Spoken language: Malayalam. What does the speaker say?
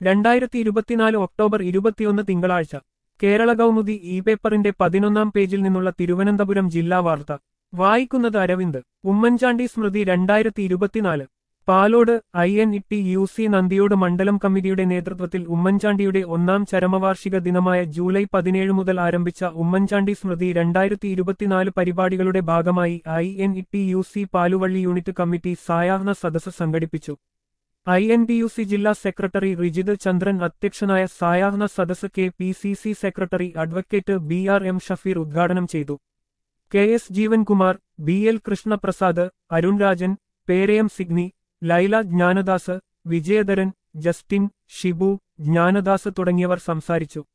രണ്ടായിരത്തി ഇരുപത്തിനാല് ഒക്ടോബർ ഇരുപത്തിയൊന്ന് തിങ്കളാഴ്ച കേരള കൗമുദി ഇ പേപ്പറിന്റെ പതിനൊന്നാം പേജിൽ നിന്നുള്ള തിരുവനന്തപുരം ജില്ലാ വാർത്ത വായിക്കുന്നത് അരവിന്ദ് ഉമ്മൻചാണ്ടി സ്മൃതി രണ്ടായിരത്തി ഇരുപത്തിനാല് Palode I N E T U C Nandiyode മണ്ഡലം കമ്മിറ്റിയുടെ നേതൃത്വത്തിൽ ഉമ്മൻചാണ്ടിയുടെ ഒന്നാം ചരമവാർഷിക ദിനമായ ജൂലൈ പതിനേഴ് മുതൽ ആരംഭിച്ച ഉമ്മൻചാണ്ടി സ്മൃതി രണ്ടായിരത്തി ഇരുപത്തിനാല് പരിപാടികളുടെ ഭാഗമായി I N E T U C Paluvally unit committee സായാഹ്ന സദസ്സ് സംഘടിപ്പിച്ചു I N T U C ജില്ലാ സെക്രട്ടറി റിജിത് ചന്ദ്രൻ അധ്യക്ഷനായ സായാഹ്ന സദസ്സ് K P C C secretary advocate B R M Shafeer ഉദ്ഘാടനം ചെയ്തു K S Jeevankumar B L Krishnaprasad Arun Rajan Perayam Signi Laila Jnanadas Vijayadharan Justin Shibu Jnanadas തുടങ്ങിയവർ സംസാരിച്ചു